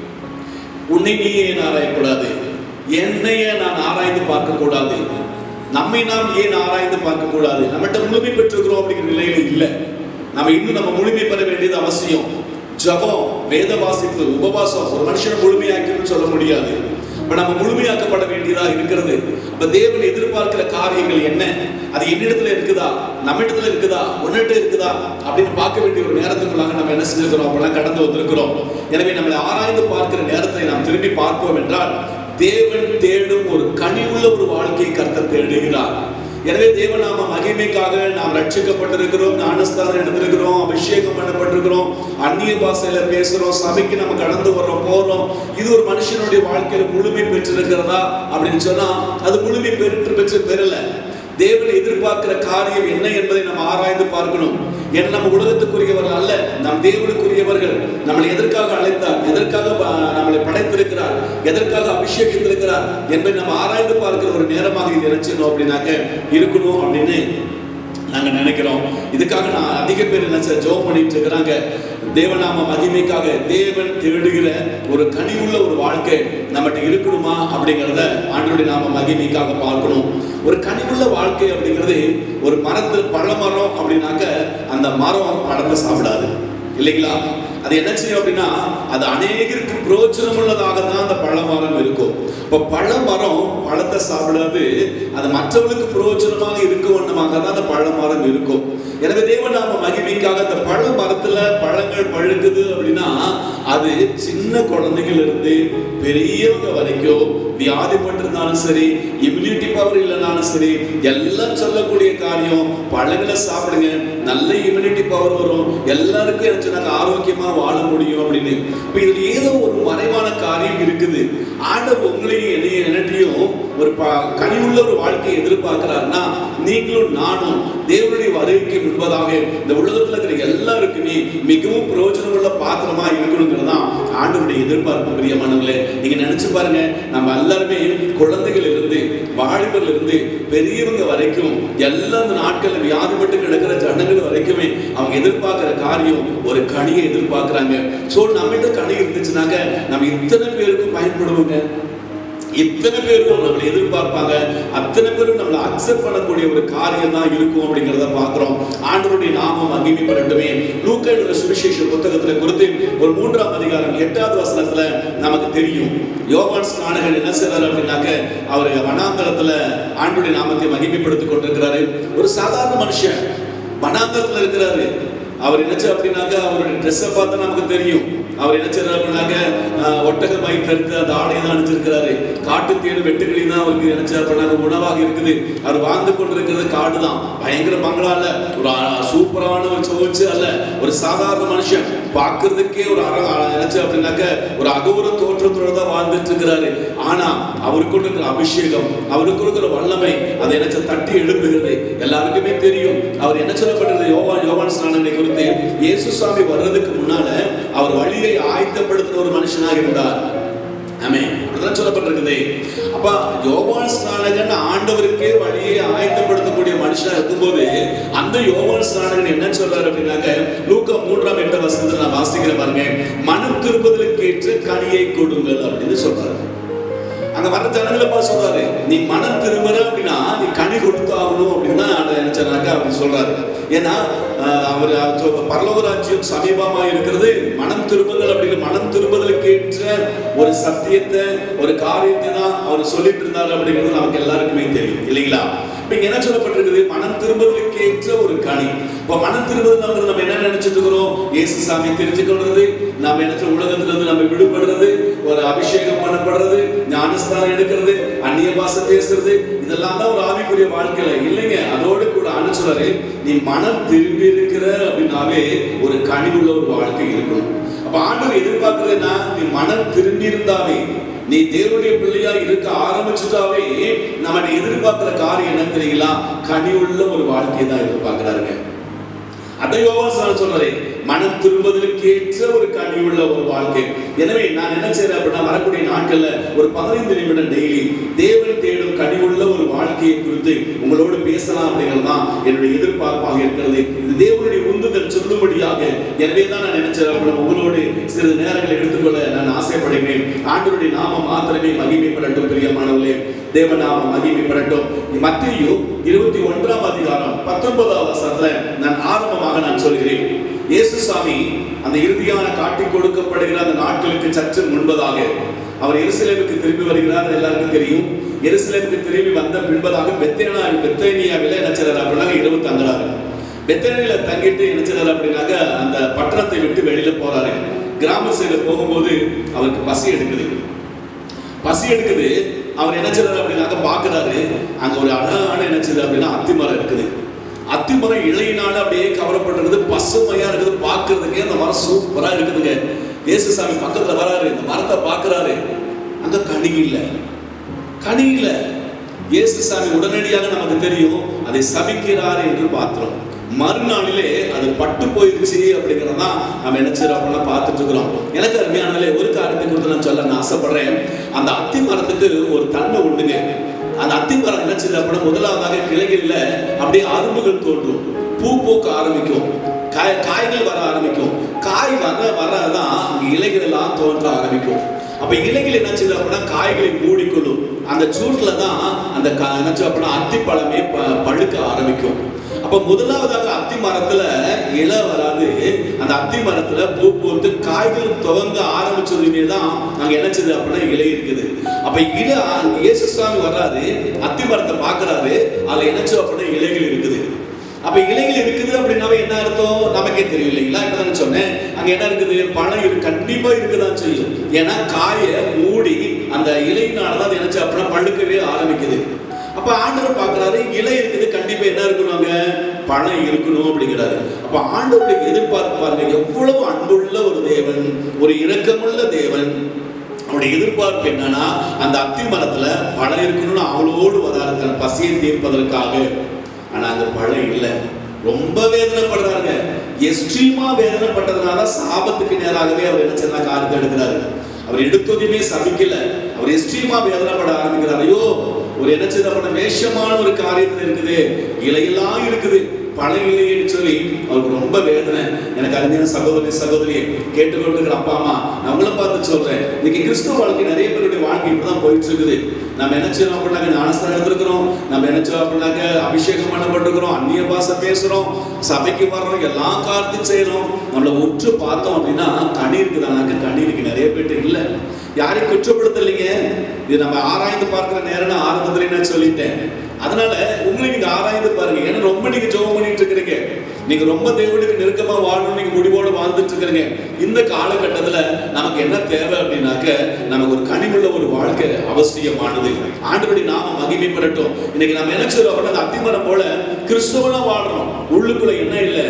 உன்னை நீ ஏன் ஆராயக்கூடாது என்னையே நான் ஆராய்ந்து பார்க்க கூடாது நம்மை நாம் ஏன் ஆராய்ந்து பார்க்க கூடாது நம்மகிட்ட முழுமை பெற்றிருக்கிறோம் அப்படிங்கிற நிலையில இல்லை நம்ம இன்னும் நம்ம முழுமை பெற வேண்டியது அவசியம் ஜபம் வேத வாசிப்பு உபவாசம் ஒரு மனுஷனை முழுமையாக்கணும்னு சொல்ல முடியாது அப்ப நம்ம முழுமையாக்கப்பட வேண்டியதா இருக்கிறது அப்ப தேவன் எதிர்பார்க்கிற காரியங்கள் என்ன அது என்னிடத்துல இருக்குதா நம்ம இடத்துல இருக்குதா உன்னிட்ட இருக்குதா அப்படின்னு பார்க்க வேண்டிய ஒரு நேரத்துக்குள்ளாக நம்ம என்ன செஞ்சிருக்கிறோம் அப்பெல்லாம் கடந்து வந்திருக்கிறோம் எனவே நம்மளை ஆராய்ந்து பார்க்கிற நேரத்தை நாம் திரும்பி பார்ப்போம் என்றால் தேவன் தேடும் ஒரு கனிவுள்ள ஒரு வாழ்க்கையை கர்த்தர் தேடுகிறார் எனவே தேவநாம மகிமைக்காக நாம் ரட்சிக்கப்பட்டிருக்கிறோம் ஞானஸ்தானம் எடுத்திருக்கிறோம் அபிஷேகம் பண்ணப்பட்டிருக்கிறோம் அந்நிய பாஷையில பேசுறோம் சபைக்கு நம்ம கடந்து வர்றோம் போறோம் இது ஒரு மனுஷனுடைய வாழ்க்கையில முழுமை பெற்றிருக்கிறதா அப்படின்னு சொன்னா அது முழுமை பெற்று பெற்று பெறல தேவன் எதிர்பார்க்கிற காரியம் என்ன என்பதை நம்ம ஆராய்ந்து பார்க்கணும் ஏன்னா நம்ம உலகத்துக்குரியவர்கள் அல்ல நாம் தேவனுக்குரியவர்கள் நம்மளை எதற்காக அழைத்தார் எதற்காக ப- நம்மளை படைத்திருக்கிறார் எதற்காக அபிஷேகித்திருக்கிறார் என்பதை நம்ம ஆராய்ந்து பார்க்கிற ஒரு நேரமாக இது நினைச்சணும் அப்படின்னாக்க இருக்கணும் அப்படின்னு நாங்க நினைக்கிறோம் இதுக்காக நான் அதிக பேர் என்ன சார் ஜோம் பண்ணிட்டு இருக்கிறாங்க தேவநாம மகிமைக்காக தேவன் தேடுகிற ஒரு கனிவுள்ள ஒரு வாழ்க்கை நம்மகிட்ட இருக்கணுமா அப்படிங்கிறத ஆண்டோடைய நாம மகிமைக்காக பார்க்கணும் ஒரு கனிவுள்ள வாழ்க்கை அப்படிங்கிறது ஒரு மரத்தில் பழமரம் அப்படின்னாக்க அந்த மரம் பழத்தை சாப்பிடாது இல்லைங்களா அது என்ன செய்யும் அப்படின்னா அது அநேகருக்கு பிரோஜனம் உள்ளதாக தான் அந்த பழமரம் இருக்கும் இப்போ பழமரம் பழத்தை சாப்பிடாது அது மற்றவர்களுக்கு பிரயோஜனமாக இருக்க வண்ணமாக தான் அந்த பழமரம் இருக்கும் எனவே தேவநாம மகிமைக்காக அந்த பழ மரத்துல பழங்கள் பழுக்குது அப்படின்னா அது சின்ன குழந்தைகள் இருந்து பெரியவங்க வரைக்கும் வியாதிப்பட்டிருந்தாலும் சரி இம்யூனிட்டி பவர் இல்லைனாலும் சரி எல்லாம் சொல்லக்கூடிய காரியம் பழங்களை சாப்பிடுங்க நல்ல இம்யூனிட்டி பவர் வரும் எல்லாருக்கும் என்ன சொன்னாங்க ஆரோக்கியமா வாழ முடியும் அப்படின்னு இப்ப இதுல ஏதோ ஒரு மறைவான காரியம் இருக்குது ஆண்டவர் உங்களையும் என்னையும் என்னட்டையும் ஒரு ப- கனிவுள்ள ஒரு வாழ்க்கையை எதிர்பார்க்கிறாருன்னா நீங்களும் நானும் தேவனுடைய வருகைக்கு முன்பதாக இந்த உலகத்துல இருக்கிற எல்லாருக்குமே மிகவும் பிரயோஜனமுள்ள பாத்திரமா இருக்கணுங்கிறது தான் ஆண்டவருடைய எதிர்பார்ப்பு பிரியமானவர்களே நீங்க நினைச்சு பாருங்க நம்ம எல்லாருமே குழந்தைகள் இருந்து வாலிபர்ல இருந்து பெரியவங்க வரைக்கும் எல்லா இந்த நாட்கள்ல வியாதிப்பட்டு கிடக்கிற ஜனங்கள் வரைக்குமே அவங்க எதிர்பார்க்கிற காரியம் ஒரு கனியை எதிர்பார்க்கறாங்க சோ நம்மகிட்ட கனி இருந்துச்சுனாக்க நம்ம இத்தனை பேருக்கும் பயன்படுவோங்க இத்தனை பேரும் நம்மளை எதிர்பார்ப்பாங்க அத்தனை பேரும் நம்மளை அக்செப்ட் பண்ணக்கூடிய ஒரு காரியம் தான் இருக்கும் அப்படிங்கிறத பார்க்கிறோம் ஆண்டவருடைய நாமம் மகிமைப்படட்டுமே லூக்கா எழுதின சுவிசேஷ புத்தகத்துல குறித்து ஒரு மூன்றாம் அதிகாரம் எட்டாவது வசனத்துல நமக்கு தெரியும் யோவான் ஸ்நானகன் என்ன செய்றாரு அப்படின்னாக்க அவர் வனாந்தரத்துல ஆண்டுடைய நாமத்தை மகிமைப்படுத்திக் கொண்டிருக்கிறாரு ஒரு சாதாரண மனுஷன் வனாந்தரத்துல இருக்கிறாரு அவர் என்னச்சு அப்படின்னாக்க அவருடைய ட்ரெஸ்ஸை பார்த்தா நமக்கு தெரியும் அவர் என்ன செய்யறாரு அப்படின்னாக்க ஆஹ், ஒட்டக மயிர் தடுத்து அந்த ஆடையை தான் அணிஞ்சிருக்கிறாரு காட்டு தேடு வெட்டுக்கிளி தான் அவருக்கு என்ன செய்யறாரு அப்படின்னாக்க உணவாக இருக்குது அவர் வாழ்ந்து கொண்டிருக்கிறது காடு தான் பயங்கர பங்களா இல்ல ஒரு ஆ- சூப்பரான ஒரு சோச்சு அல்ல ஒரு சாதாரண மனுஷன் பார்க்கிறதுக்கே ஒரு அற நினைச்சு அப்படின்னாக்க ஒரு அகோர தோற்றத்தோட தான் வாழ்ந்துட்டு இருக்கிறாரு ஆனா அவருக்கு இருக்கிற அபிஷேகம் அவருக்கு இருக்கிற வல்லமை அதை என்ன தட்டி எழுப்புகிறது எல்லாருக்குமே தெரியும் அவர் என்ன சொல்லப்பட்டது யோவான் யோவான் ஸ்நானங்களை குறித்து இயேசு சுவாமி வர்றதுக்கு முன்னால அவர் வழியை ஆயத்தப்படுத்தின ஒரு மனுஷனாக இருந்தார் ஆமென் அப்படிதான் சொல்லப்பட்டிருக்குது அப்ப யோவான் ஸ்நானகன் ஆண்டவருக்கே வழியை ஆயத்தப்படுத்தக்கூடிய மனுஷனா இருக்கும்போது அந்த யோவான் ஸ்நானகன் என்ன சொல்றாரு அப்படின்னாக்க லூக்கா மூன்றாம் எட்டு வசனத்தை நான் வாசிக்கிறேன் பாருங்க மனம் திரும்புதலுக்கு ஏற்ற கனியை கொடுங்கள் அப்படின்னு சொல்றாரு அங்க வர ஜனங்களை பார்த்து சொல்றாரு நீ மனம் திரும்புற அப்படின்னா நீ கனி கொடுத்து ஆகணும் அப்படின்னு தான் ஆண்டவர் என்ன சொன்னாங்க அவர் சொல்றாரு ஏன்னா ஆஹ், அவர் அவர் சொல்~ பரலோக ராஜ்யம் சமீபமா இருக்கிறது மனம் திரும்புதல் அப்படின்னு மனம் திரும்புதலுக்கு ஏற்ற ஒரு சத்தியத்தை ஒரு காரியத்தை தான் அவர் சொல்லிட்டு இருந்தாரு அப்படிங்கிறது நமக்கு எல்லாருக்குமே தெரியும் இல்லைங்களா இப்ப இங்க என்ன சொல்லப்பட்டிருக்குது மனம் திரும்புதலுக்கு ஏற்ற ஒரு கனி இப்ப மனம் திரும்புதல் நம்ம என்ன நினைச்சிட்டு இருக்கிறோம் இயேசு சாமி தெரிஞ்சு கொள்றது நம்ம என்ன சொல்ல- உலகத்துல இருந்து நம்ம விடுபடுறது ஒரு அபிஷேகம் பண்ணப்படுறது ஞானஸ்தானம் எடுக்கிறது அந்நிய பாஷை பேசுறது இதெல்லாம் தான் ஒரு ஆவிக்குரிய வாழ்க்கையில இல்லைங்க அதோடு கூட அனுச்சுறாரு நீ மனம் திரும்பி இருக்கிற அப்படின்னாவே ஒரு கனிவுள்ள ஒரு வாழ்க்கை இருக்கணும் அப்ப ஆண்டவர் எதிர்பார்க்கிறதுனா நீ மனம் திரும்பி இருந்தாவே நீ தேவனுடைய பிள்ளையா இருக்க ஆரம்பிச்சுட்டாவே நம்ம எதிர்பார்க்கிற காரியம் என்ன தெரியுங்களா கனிவுள்ள ஒரு வாழ்க்கையை தான் எதிர்பார்க்கிறாருங்க அதை யோவான் சொல்றாரு மனம் திரும்புவதற்கு ஏற்ற ஒரு கனிவுள்ள ஒரு வாழ்க்கை எனவே நான் என்ன செய்யறேன் அப்படின்னா வரக்கூடிய நாட்கள்ல ஒரு பதினைந்து நிமிடம் டெய்லி தேவன் தேடும் கனிவுள்ள ஒரு வாழ்க்கையை குறித்து உங்களோடு பேசலாம் அப்படிங்கிறது தான் என்னுடைய எதிர்பார்ப்பாக இருக்கிறது இது தேவனுடைய உந்துதல் சொல்லும்படியாக எனவே தான் நான் நினைச்சேன் அப்படின்னா உங்களோடு சிறிது நேரங்களை எடுத்துக்கொள்ள நான் ஆசைப்படுகிறேன் ஆண்டவருடைய நாமம் மாத்திரமே மகிமைப்படட்டும் பிரியமானவர்களே தேவநாமம் மகிமைப்படட்டும் மத்தியு இருபத்தி ஒன்றாம் அதிகாரம் பத்தொன்பதாவது வசனத்துல நான் ஆரம்பமாக நான் சொல்கிறேன் இயேசு சாமி அந்த இறுதியான காட்டிக் கொடுக்கப்படுகிற அந்த நாட்களுக்கு சற்று முன்பதாக அவர் எருசலேமுக்கு திரும்பி வருகிறார் அது எல்லாருக்கும் தெரியும் எருசலேமுக்கு திரும்பி வந்த பின்பதாக பெத்தேனா பெத்தேனியாவில் என்ன செய்றாரு அப்படின்னாக்க இரவு தங்குறாரு பெத்தேனியில தங்கிட்டு என்ன செய்றாரு அப்படின்னாக்க அந்த பட்டணத்தை விட்டு வெளியில போறாரு கிராம சைடு போகும்போது அவருக்கு பசி எடுக்குது பசி எடுக்குது அவர் என்ன செய்றாரு அப்படின்னாக்க பாக்குறாரு அங்க ஒரு அழகான என்ன செய்யுது அப்படின்னா அத்திமரம் இருக்குது அத்திமரம் இலையினால அப்படியே கவரப்பட்டிருக்குது பசுமையா இருக்குது பார்க்கிறதுக்கே அந்த மரம் சூப்பரா இருக்குதுங்க இயேசுசாமி பக்கத்துல வராரு இந்த மரத்தை பார்க்கறாரு அங்க கனி இல்ல கனி இல்ல இயேசுசாமி உடனடியாக நமக்கு தெரியும் அதை சபிக்கிறார் என்று பார்த்தோம் மறுநாளிலே அது பட்டு போயிருச்சு அப்படிங்கிறதான் நம்ம என்ன செய்யறோம் அப்படின்னா பார்த்துட்டு இருக்கிறோம் எனக்கு அருமையானதுல ஒரு காரியத்தை குறித்து நான் சொல்ல நான் ஆசைப்படுறேன் அந்த அத்தி மரத்துக்கு ஒரு தன்மை உண்டுங்க அந்த அத்தி மரம் என்ன செய்யுது அப்படின்னா முதலாவதாக கிளைகளில் அப்படியே அரும்புகள் தோன்றும் பூ பூக்க ஆரம்பிக்கும் காய் காய்கள் வர ஆரம்பிக்கும் காய் வர வரதான் அங்க இலைகள் எல்லாம் தோன்ற ஆரம்பிக்கும் அப்ப இலைகள் என்ன செய்யுது அப்படின்னா காய்களை மூடிக்கொள்ளும் அந்த சூட்ல தான் அந்த க- என்ன செய்யும் அப்படின்னா அத்திப்பழமே ப- பழுக்க ஆரம்பிக்கும் அப்ப முதலாவதாக அத்தி மரத்துல இலை வராது அந்த அத்தி மரத்துல பூ பூத்து காய்கள் துவங்க ஆரம்பிச்சதுமே தான் அங்க என்ன செய்யுது அப்படின்னா இலை இருக்குது அப்ப இலை இயேசு சுவாமி வர்றாரு அத்தி மரத்தை பாக்குறாரு அதுல என்ன செய்யும் அப்படின்னா இலைகள் இருக்குது அப்ப இலைகள் இருக்குது அப்படின்னாவே என்ன அர்த்தம் நமக்கே தெரியும் இல்லைங்களா இப்ப நான் சொன்னேன் அங்க என்ன இருக்குது பழம் இருக்கு கண்டிப்பா இருக்குதான் செய்யும் ஏன்னா காயை மூடி அந்த இலையினாலதான் அது என்ன செய்யும் அப்படின்னா பழுக்கவே ஆரம்பிக்குது அப்ப ஆண்டவர் பார்க்கறாரு இலை இருக்குது கண்டிப்பா என்ன இருக்கணும் அங்க பழம் இருக்கணும் அப்படிங்கிறாரு அப்ப ஆண்டவருடைய எதிர்பார்ப்பு பாருங்க எவ்வளவு அன்புள்ள ஒரு தேவன் ஒரு இரக்கமுள்ள தேவன் அவருடைய எதிர்பார்ப்பு என்னன்னா அந்த அத்தி மரத்துல பழம் இருக்கணும்னு அவளோடு வராரு தன் பசியை தீர்ப்பதற்காக ஆனா அந்த பழம் இல்லை ரொம்ப வேதனைப்படுறாங்க எக்ஸ்ட்ரீமா வேதனைப்பட்டதுனால சாபத்துக்கு நேராகவே அவர் என்ன செய்யலாம் காரியத்தை எடுக்கிறாரு அவர் எடுத்ததுமே சபிக்கல அவர் எக்ஸ்ட்ரீமா வேதனைப்பட ஆரம்பிக்கிறார் ஐயோ ஒரு என்ன செய்யப்பட்ட வேஷமான ஒரு காரியத்துல இருக்குது இலையெல்லாம் இருக்குது பழம் இல்லையேன்னு சொல்லி அவருக்கு ரொம்ப வேதனை எனக்கு அருமையான சகோதரி சகோதரி கேட்டுக்கொண்டிருக்கிற அப்பா அம்மா நம்மள பார்த்து சொல்றேன் இன்னைக்கு கிறிஸ்துவ வாழ்க்கை நிறைய பேருடைய வாழ்க்கை இப்படிதான் போயிட்டு இருக்குது நம்ம என்ன செய்யறோம் அப்படின்னாக்க ஞானஸ்தானம் எடுத்திருக்கிறோம் நம்ம என்ன செய்யறோம் அப்படின்னாக்க அபிஷேகம் பண்ணப்பட்டிருக்கிறோம் அந்நிய பாஷை பேசுறோம் சபைக்கு வர்றோம் எல்லா காரியத்தையும் செய்யறோம் நம்மளை உற்று பார்த்தோம் அப்படின்னா கனி இருக்குதானாக்க கனி இருக்கு நிறைய பேர்ட்ட இல்ல யாரையும் குற்றப்படுத்தலைங்க இது நம்ம ஆராய்ந்து பார்க்கிற நேரம் ஆரம்பத்துல நான் சொல்லிட்டேன் அதனால உங்களை நீங்க ஆராய்ந்து பாருங்க ஏன்னா ரொம்ப நீங்க ஜெபம் பண்ணிட்டு இருக்கிறீங்க நீங்க ரொம்ப தேவனுக்கு நெருக்கமா வாழணும் நீங்க முடிவோட வாழ்ந்துட்டு இருக்கிறீங்க இந்த காலகட்டத்துல நமக்கு என்ன தேவை அப்படின்னாக்க நமக்கு ஒரு கனிவுள்ள ஒரு வாழ்க்கை அவசியமானது ஆண்டபடி நாம மகிமை பெறட்டும் இன்னைக்கு நம்ம என்ன செய்றோம் அப்படின்னா அந்த அத்திமரம் போல கிறிஸ்தவனா வாழ்றோம் உள்ளுக்குள்ள என்ன இல்லை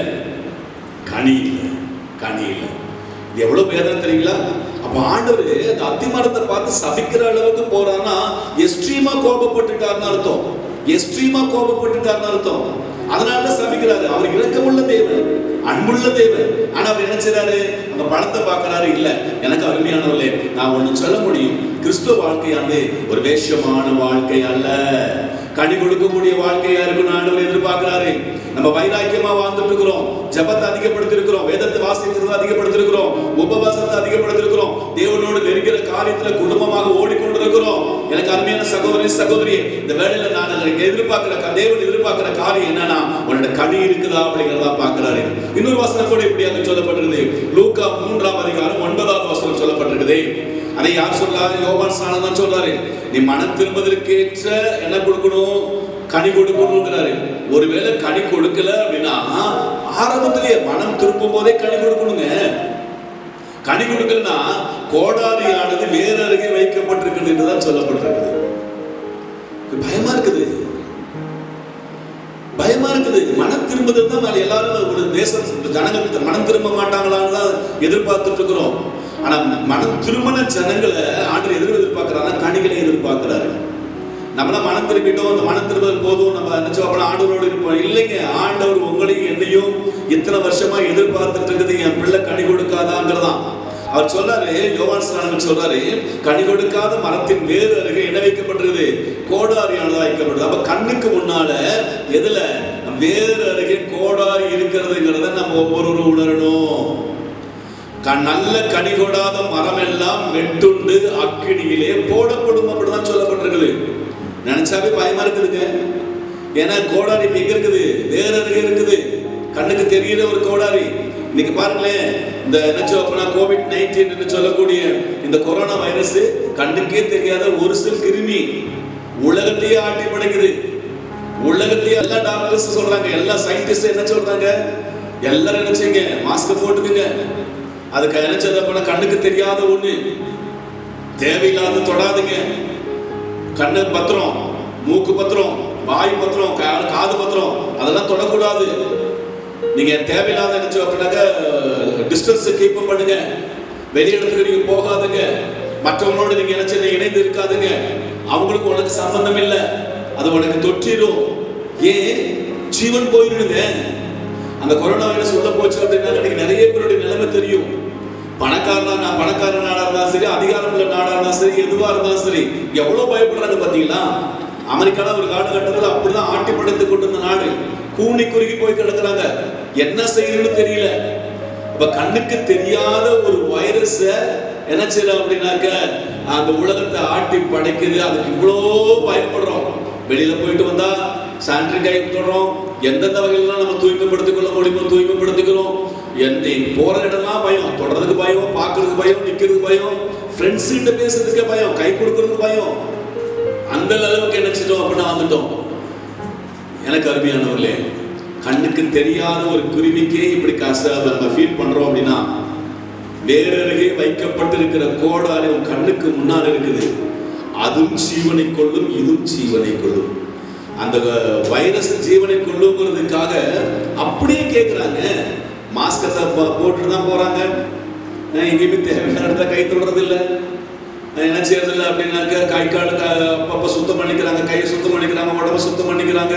கனி இல்லை கனி இல்லை இது எவ்வளவு வேதனை தெரியுங்களா அப்ப ஆண்டவர் அந்த அத்திமரத்தை பார்த்து சபிக்கிற அளவுக்கு போறான்னா எஸ்ட்ரீமா கோபப்பட்டுட்டாருன்னு அர்த்தம் எஸ்ட்ரீமா கோபப்பட்டுட்டாருன்னு அர்த்தம் அதனால சபிக்கிறாரு அவர் இரக்கமுள்ள தேவன் அன்புள்ள தேவன் ஆனா அவர் என்ன செய்றாரு அந்த பழத்தை பார்க்கறாரு இல்ல எனக்கு அருமையானவர்களே நான் ஒண்ணு சொல்ல முடியும் கிறிஸ்துவ வாழ்க்கையானது ஒரு வேஷமான வாழ்க்கை அல்ல கனி கொடுக்கக்கூடிய வாழ்க்கையா இருக்கணும் ஆண்டவர் எதிர்பார்க்கிறாரு நம்ம வைராக்கியமா வாழ்ந்துட்டு இருக்கிறோம் ஜபத்தை அதிகப்படுத்திருக்கிறோம் வேதத்தை வாசிக்கிறத அதிகப்படுத்திருக்கிறோம் உபவாசத்தை அதிகப்படுத்திருக்கிறோம் தேவனோடு நெருங்கிற காரியத்துல குடும்பமாக ஓடிக்கொண்டிருக்கிறோம் எனக்கு அருமையான சகோதரி சகோதரி இந்த வேலையில நான் எனக்கு எதிர்பார்க்கிற கா- தேவன் எதிர்பார்க்கிற காரியம் என்னன்னா உன்னோட கனி இருக்குதா அப்படிங்கிறதா பார்க்கிறாரு இன்னொரு வசனம் கூட இப்படியாக சொல்லப்பட்டிருக்குது லூக்கா மூன்றாம் அதிகாரம் ஒன்பதாவது வசனம் சொல்லப்பட்டிருக்குது அதை யார் சொல்லாரு யோவான் ஸ்நானம் தான் சொல்றாரு நீ மனம் திரும்பதற்கேற்ற என்ன கொடுக்கணும் கனி கொடுக்கணுங்கிறாரு ஒருவேளை கனி கொடுக்கல அப்படின்னா ஆரம்பத்திலேயே மனம் திரும்பும் போதே கனி கொடுக்கணுங்க கனி கொடுக்கலனா கோடாரியானது வேற அருகே வைக்கப்பட்டிருக்கிறது என்றுதான் சொல்லப்பட்டிருக்குது இது பயமா இருக்குது பயமா இருக்குது மனம் திரும்புதல் தான் நாளை எல்லாரும் ஒரு தேசம் ஜனங்கள் மனம் திரும்ப மாட்டாங்களான்னு தான் எதிர்பார்த்துட்டு இருக்கிறோம் ஆனா மனம் திருமண ஜனங்களை ஆண்டு எதிர் எதிர்பார்க்கிறாங்க கனிகளை எதிர்பார்க்கிறாரு நம்மளாம் மனம் திரும்பிட்டோம் அந்த மனம் திரும்புதல் போதும் நம்ம நினைச்சோம் அப்ப ஆண்டவரோடு இருப்போம் இல்லைங்க ஆண்டவர் உங்களையும் என்னையும் இத்தனை வருஷமா எதிர்பார்த்துட்டு இருக்குது என் பிள்ளை கனி கொடுக்காதாங்கிறதான் அவர் சொல்றாரு யோவான் ஸ்நானகர் சொல்றாரு கனி கொடுக்காத மரத்தின் வேறு அருகே என்ன வைக்கப்பட்டிருக்குது கோடாரியானதா வைக்கப்படுது அப்ப கண்ணுக்கு முன்னால எதுல வேறு அருகே கோடாரி இருக்கிறதுங்கிறத நம்ம ஒவ்வொருவரும் உணரணும் க- நல்ல கனி கொடாத மரம் எல்லாம் வெட்டுண்டு அக்கினியிலே போடப்படும் அப்படிதான் சொல்லப்பட்டிருக்குது நினைச்சாவே பயமா இருக்குதுங்க ஏன்னா கோடாரி இப்ப எங்க இருக்குது வேற அருகே இருக்குது கண்ணுக்கு தெரிகிற ஒரு கோடாரி இன்னைக்கு பாருங்களேன் இந்த என்ன சொல்லப்போனா கோவிட் நைன்டீன் என்று சொல்லக்கூடிய இந்த கொரோனா வைரஸ் கண்ணுக்கே தெரியாத ஒரு சில கிருமி உலகத்தையே ஆட்டி படைக்குது உலகத்தையே எல்லா டாக்டர்ஸ் சொல்றாங்க எல்லா சயின்டிஸ்ட் என்ன சொல்றாங்க எல்லாரும் என்ன செய்யுங்க மாஸ்க் போட்டுக்குங்க அதுக்கு என்ன செய்ய போனா கண்ணுக்கு தெரியாத ஒண்ணு தேவையில்லாத தொடாதுங்க கண்ணு பத்திரம் மூக்கு பத்திரம் வாய் பத்திரம் கா- காது பத்திரம் அதெல்லாம் தொடக்கூடாது நீங்க தேவையில்லாத நினைச்சு அப்படின்னாக்க டிஸ்டன்ஸ் கீப் பண்ணுங்க வெளி இடத்துக்கு நீங்க போகாதுங்க மற்றவங்களோட நீங்க நினைச்சு இணைந்து இருக்காதுங்க அவங்களுக்கு உனக்கு சம்பந்தம் இல்லை அது உனக்கு தொற்றிடும் ஏன் ஜீவன் போயிருடுங்க அந்த கொரோனா வைரஸ் உள்ள போச்சு அப்படின்னா இன்னைக்கு நிறைய பேருடைய நிலைமை தெரியும் பணக்காரனா நான் பணக்கார நாடா இருந்தாலும் சரி அதிகாரம் உள்ள நாடா இருந்தாலும் சரி எதுவா இருந்தாலும் சரி எவ்வளவு பயப்படுறாங்க பாத்தீங்களா அமெரிக்கால ஒரு காலகட்டத்தில் அப்படிதான் ஆட்டி படைத்து கொண்டிருந்த நாடு கூனி குறுகி போய் கிடக்குறாங்க என்ன செய்யணும்னு தெரியல அப்ப கண்ணுக்கு தெரியாத ஒரு வைரஸ என்ன செய்யலாம் அப்படின்னாக்க அந்த உலகத்தை ஆட்டி படைக்குது அதுக்கு இவ்வளோ பயப்படுறோம் வெளியில போயிட்டு வந்தா சானிட்டரி கை தொடுறோம் எந்தெந்த வகையிலாம் நம்ம தூய்மைப்படுத்திக் கொள்ள முடியுமோ தூய்மைப்படுத்திக்கிறோம் எந்த போற இடம்லாம் பயம் தொடறதுக்கு பயம் பார்க்கறதுக்கு பயம் நிக்கிறதுக்கு பயம் ஃப்ரெண்ட்ஸ் கிட்ட பேசுறதுக்கே பயம் கை கொடுக்கறதுக்கு பயம் அந்த அளவுக்கு என்ன செஞ்சோம் அப்படின்னா வந்துட்டோம் எனக்கு அருமையானவர்களே கண்ணுக்கு தெரியாத ஒரு குருவிக்கே இப்படி கஷ்ட நம்ம ஃபீல் பண்றோம் அப்படின்னா வேற அருகே வைக்கப்பட்டிருக்கிற கோடாரி உன் கண்ணுக்கு முன்னால் இருக்குது அதுவும் ஜீவனை கொள்ளும் இதுவும் ஜீவனை கொள்ளும் அந்த வைரஸ் ஜீவனை கொள்ளுங்கிறதுக்காக அப்படியே கேட்குறாங்க மாஸ்கத்தை போட்டுட்டு தான் போறாங்க அஹ் எங்கேயுமே தேவையான இடத்துல கை தொடுறது இல்லை என்ன செய்யறது இல்லை அப்படின்னாக்க கை கால் க- அப்பப்ப சுத்தம் பண்ணிக்கிறாங்க கையை சுத்தம் பண்ணிக்கிறாங்க உடம்ப சுத்தம் பண்ணிக்கிறாங்க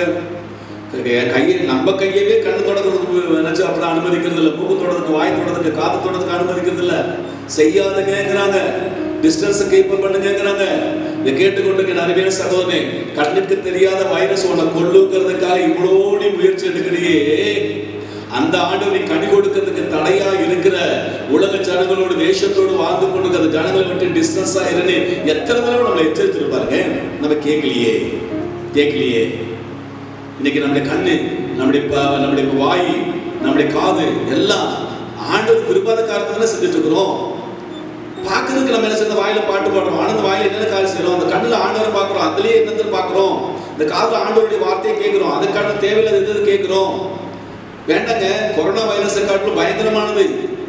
கை- கையை நம்ம கையவே கண்ணு தொடக்கிறதுக்கு நினைச்சு அப்படி அனுமதிக்கிறது இல்லை மூக்கு தொடறதுக்கு வாய் தொடறதுக்கு காது தொடறதுக்கு அனுமதிக்கிறது இல்லை செய்யாதுங்கிறாங்க டிஸ்டன்ஸ் கீப் பண்ணுங்கிறாங்க இதை கேட்டுக்கொண்டு அருமையான சகோதரனே கண்ணுக்கு தெரியாத வைரஸ் உன்னை கொள்ளுங்கிறதுக்காக இவ்வளோ நீ முயற்சி எடுக்கிறியே அந்த ஆண்டு நீ கனி கொடுக்கிறதுக்கு தடையா இருக்கிற உலக ஜனங்களோடு தேசத்தோடு வாழ்ந்து கொண்டு அந்த ஜனங்களை விட்டு டிஸ்டன்ஸா இருந்து எத்தனை தடவை நம்மளை எச்சரித்திருப்பாருங்க நம்ம கேட்கலையே கேட்கலையே இன்னைக்கு நம்முடைய கண்ணு நம்முடைய ப- நம்முடைய வாய் நம்முடைய காது எல்லாம் ஆண்டவர் விரும்பாத காரணத்தால செஞ்சுட்டு இருக்கிறோம் பார்க்கறதுக்கு நம்ம என்ன செய்யணும் வாயில பாட்டு பாடுறோம் ஆனந்த வாயில என்னென்ன காரியம் செய்யறோம் அந்த கண்ணுல ஆண்டவரை பார்க்கிறோம் அதுலயே என்னத்தை பார்க்கிறோம் இந்த காதுல ஆண்டவருடைய வார்த்தையை கேட்கிறோம் அதுக்கான தேவையில்லாத எது கேட்கிறோம் வேண்டாங்க கொரோனா வைரஸை காட்டிலும் பயங்கரமானது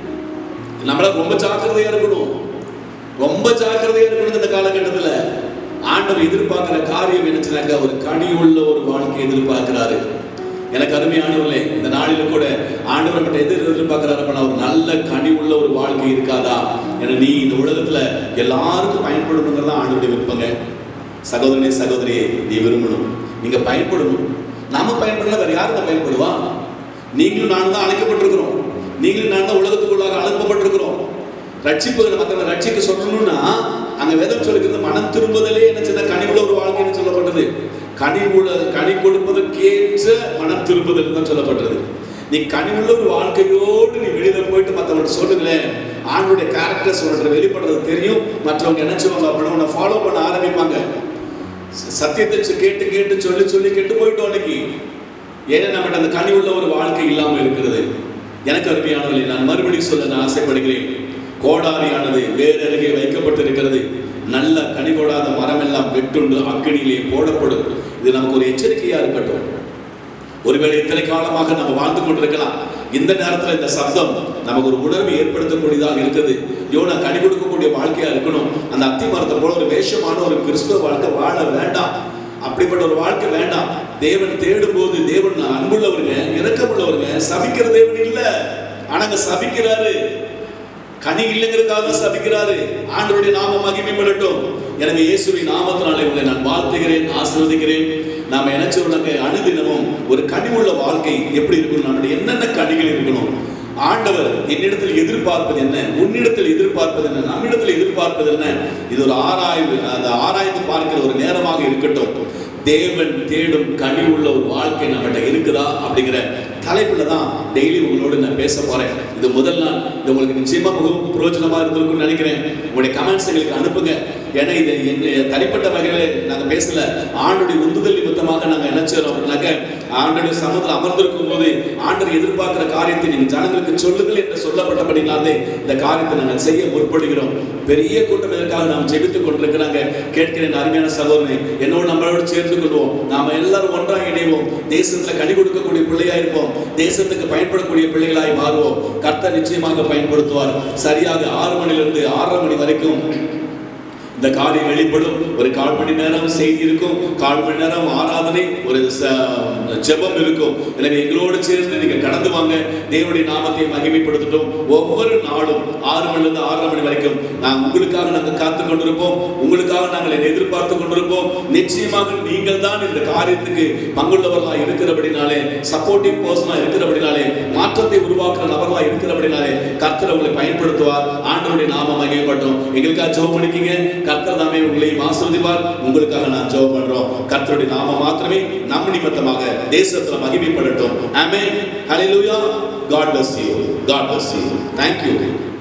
நம்மள ரொம்ப ஜாக்கிரதையா இருக்கணும் ரொம்ப ஜாக்கிரதையா இருக்கணும் இந்த காலகட்டத்துல ஆண்டவர் எதிர்பார்க்கிற காரியம் என்னச்சுனாக்க ஒரு கனியுள்ள ஒரு வாழ்க்கை எதிர்பார்க்கிறாரு எனக்கு அருமையானவர்களே இந்த நாளில கூட ஆண்டவர் மட்டும் எதிர் எதிர்பார்க்கிறாரு அப்படின்னா ஒரு நல்ல கனி உள்ள ஒரு வாழ்க்கை இருக்காதா ஏன்னா நீ இந்த உலகத்துல எல்லாருக்கும் பயன்படணுங்கிறதா ஆண்டவருடைய விருப்பங்க சகோதரனே சகோதரியே நீ விரும்பணும் நீங்க பயன்படணும் நாம பயன்படல வேற யாருங்க பயன்படுவா நீங்களும் நானும் தான் அழைக்கப்பட்டிருக்கிறோம் நீங்களும் நான் தான் உலகத்துக்குள்ளாக அனுப்பப்பட்டிருக்கிறோம் ரட்சிப்பு மக்களை ரட்சிக்க சொல்லணும்னா அங்க வேதம் சொல்லுகிறது மனம் திரும்புதலே என்ன சின்ன கனிவுள்ள ஒரு வாழ்க்கைன்னு சொல்லப்பட்டது கனிவுள்ள கனி கொடுப்பதற்கேற்ற மனம் திரும்புதல் தான் சொல்லப்பட்டது நீ கனிவுள்ள ஒரு வாழ்க்கையோடு நீ வெளியில போயிட்டு மற்றவங்க சொல்லுங்களேன் ஆணுடைய கேரக்டர்ஸ் உனக்கு வெளிப்படுறது தெரியும் மற்றவங்க என்ன செய்வாங்க அப்படின்னா உன்னை ஃபாலோ பண்ண ஆரம்பிப்பாங்க ச- சத்தியத்தை சொ- கேட்டு கேட்டு சொல்லி சொல்லி கெட்டு போயிட்டோம் அன்னைக்கு ஏன்னா நம்மகிட்ட அந்த கனி உள்ள ஒரு வாழ்க்கை இல்லாம இருக்கிறது எனக்கு அருமையானவர்களே நான் மறுபடியும் சொல்ல நான் ஆசைப்படுகிறேன் கோடாரியானது வேறு அருகே வைக்கப்பட்டிருக்கிறது நல்ல கனி கொடாத மரம் எல்லாம் வெட்டுண்டு அக்கினியிலே போடப்படும் இது நமக்கு ஒரு எச்சரிக்கையா இருக்கட்டும் ஒருவேளை இத்தனை காலமாக நம்ம வாழ்ந்து கொண்டிருக்கலாம் இந்த நேரத்துல இந்த சப்தம் நமக்கு ஒரு உணர்வு ஏற்படுத்தக்கூடியதாக இருக்குது யோனா கனி கொடுக்கக்கூடிய வாழ்க்கையா இருக்கணும் அந்த அத்தி மரத்தை போல ஒரு வேஷமான ஒரு கிறிஸ்துவ வாழ்க்கை வாழ வேண்டாம் அப்படிப்பட்ட ஒரு வாழ்க்கை வேண்டாம் தேவன் தேடும் போது தேவன் அன்புள்ளவருங்க இரக்கமுள்ளவருங்க சபிக்கிற தேவன் இல்ல ஆனாங்க சபிக்கிறாரு கனி இல்லைங்கிறதுக்காக சபிக்கிறாரு ஆண்டவருடைய நாம மகிமைப்படட்டும் எனவே இயேசுவின் நாமத்தினாலே உங்களை நான் வாழ்த்துகிறேன் ஆசீர்வதிக்கிறேன் நாம என்ன சொல்றாங்க அனுதினமும் ஒரு கனிவுள்ள வாழ்க்கை எப்படி இருக்கணும் நம்முடைய என்னென்ன கனிகள் இருக்கணும் ஆண்டவர் என்னிடத்தில் எதிர்பார்ப்பது என்ன உன்னிடத்தில் எதிர்பார்ப்பது என்ன நம்மிடத்தில் எதிர்பார்ப்பது என்ன இது ஒரு ஆராய்வு அந்த ஆராய்ந்து பார்க்கிற ஒரு நேரமாக இருக்கட்டும் தேவன் தேடும் கனி உள்ள ஒரு வாழ்க்கை நம்மகிட்ட இருக்குதா அப்படிங்கிற தலைப்புல தான் டெய்லி உங்களோட நான் பேச போறேன் இது முதல் நாள் இது உங்களுக்கு நிச்சயமா மிகவும் பிரயோஜனமா இருந்திருக்கும்னு நினைக்கிறேன் உங்களுடைய கமெண்ட்ஸ் எங்களுக்கு அனுப்புங்க ஏன்னா இது என்ன தனிப்பட்ட வகையில நாங்க பேசல ஆண்டுடைய உந்துதல் நிமித்தமாக நாங்க என்ன செய்றோம் அப்படின்னாக்க ஆண்டுடைய சமூகத்தில் அமர்ந்திருக்கும் போது ஆண்டவர் எதிர்பார்க்கிற காரியத்தை நீங்க ஜனங்களுக்கு சொல்லுங்கள் என்று சொல்லப்பட்டபடினாலே இந்த காரியத்தை நாங்கள் செய்ய முற்படுகிறோம் பெரிய கூட்டம் இதற்காக நாம் ஜெபித்துக் கொண்டிருக்கிறாங்க கேட்கிறேன் அருமையான சகோதரனை என்னோடு நம்மளோடு சேர்ந்து கொள்வோம் நாம எல்லாரும் ஒன்றாக இணைவோம் தேசத்துல கனி கொடுக்கக்கூடிய பிள்ளையா இருப்போம் தேசத்துக்கு பயன்படக்கூடிய பிள்ளைகளாய் மாறுவோம் கர்த்தர் நிச்சயமாக பயன்படுத்துவார் சரியாக ஆறு மணிலிருந்து ஆறரை மணி வரைக்கும் இந்த காரியம் வெளிப்படும் ஒரு கால் மணி நேரம் செய்தி இருக்கும் கால் மணி நேரம் ஆராதனை ஒரு ச- ஜெபம் இருக்கும் எனவே எங்களோடு சேர்ந்து நீங்க கடந்து வாங்க தேவனுடைய நாமத்தை மகிமைப்படுத்தட்டும் ஒவ்வொரு நாளும் ஆறு மணில இருந்து ஆறரை மணி வரைக்கும் நான் உங்களுக்காக நாங்கள் காத்து கொண்டிருப்போம் உங்களுக்காக நாங்கள் இதை எதிர்பார்த்து கொண்டிருப்போம் நிச்சயமாக நீங்கள் தான் இந்த காரியத்துக்கு பங்குள்ளவர்களாக இருக்கிறபடினாலே சப்போர்ட்டிவ் பர்சனா இருக்கிறபடினாலே மாற்றத்தை உருவாக்குற நபர்களா இருக்கிறபடினாலே கர்த்தர் உங்களை பயன்படுத்துவார் ஆண்டவருடைய நாம மகிமைப்பட்டோம் எங்களுக்காக ஜெபம் பண்ணிக்கீங்க கர்த்தர் தாமே உங்களை ஆசீர்வதிப்பார் உங்களுக்காக நான் ஜெபம் பண்றோம் கர்த்தருடைய நாம மாத்திரமே நம் நிமித்தமாக தேசத்துல மகிமைப்படட்டும் ஆமென் ஹalleluya God bless you God bless you thank you